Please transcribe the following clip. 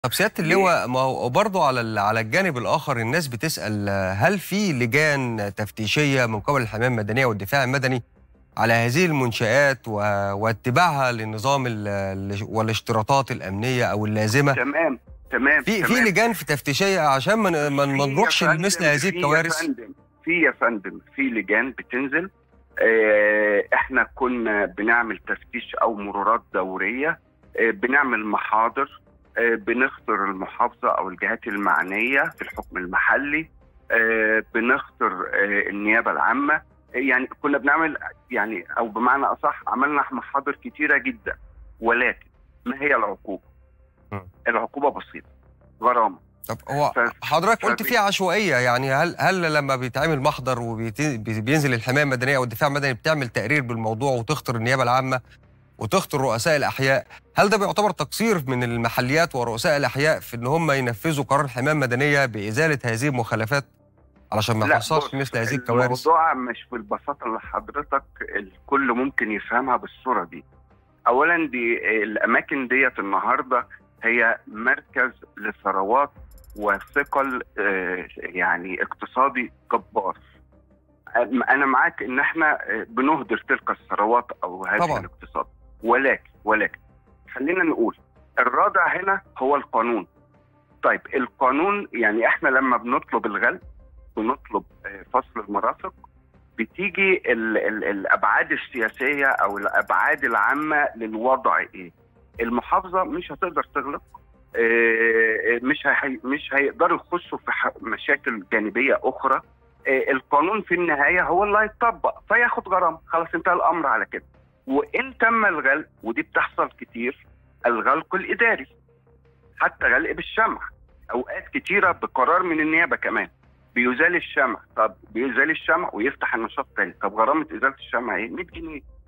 طب سياده اللواء ما هو برضه على ال- على الجانب الاخر الناس بتسال آه، هل في لجان تفتيشيه من قبل الحمايه المدنيه والدفاع المدني على هذه المنشآت و... واتباعها للنظام ال... ال- والاشتراطات الامنيه او اللازمه تمام تمام في في تمام. لجان في تفتيشيه عشان ما ن- ما ما في نروحش يا فندم، لمثل هذه في يا الكوارث فندم، في يا فندم في لجان بتنزل آه، احنا كنا بنعمل تفتيش او مرورات دوريه آه، بنعمل محاضر آه، بنخطر المحافظه او الجهات المعنيه في الحكم المحلي آه، بنخطر آه، النيابه العامه يعني كنا بنعمل يعني او بمعنى اصح عملنا محاضر كتيره جدا ولكن ما هي العقوبه؟ م. العقوبه بسيطه غرامه طب هو ف- حضرتك قلت فبي- في عشوائيه يعني هل هل لما بيتعمل محضر وبينزل الحمايه المدنيه او الدفاع المدني بتعمل تقرير بالموضوع وتخطر النيابه العامه وتخطر رؤساء الاحياء هل ده بيعتبر تقصير من المحليات ورؤساء الاحياء في ان هم ينفذوا قرار الحمايه المدنيه بازاله هذه المخالفات علشان ما لا، يحصلش بص، مثل هذه الكوارث الموضوع مش بالبساطه اللي حضرتك الكل ممكن يفهمها بالصوره دي. اولا دي الاماكن ديت النهارده هي مركز لثروات وثقل آه، يعني اقتصادي جبار. انا معاك ان احنا آه، بنهدر تلك الثروات او هذا طبعاً. الاقتصاد ولكن ولكن خلينا نقول الرادع هنا هو القانون. طيب القانون يعني احنا لما بنطلب الغل بنطلب آه، فصل المرافق بتيجي ال ال الابعاد السياسيه او الابعاد العامه للوضع ايه؟ المحافظه مش هتقدر تغلق آه، مش هي مش هيقدروا يخشوا في ح- مشاكل جانبيه اخرى آه، القانون في النهايه هو اللي هيطبق فياخد غرامه خلاص انتهى الامر على كده وان تم الغلق ودي بتحصل كتير الغلق الاداري حتى غلق بالشمع اوقات كتيره بقرار من النيابه كمان بيزال الشمع طب بيزال الشمع ويفتح النشاط تاني طب غرامه ازاله الشمع ايه 100 جنيه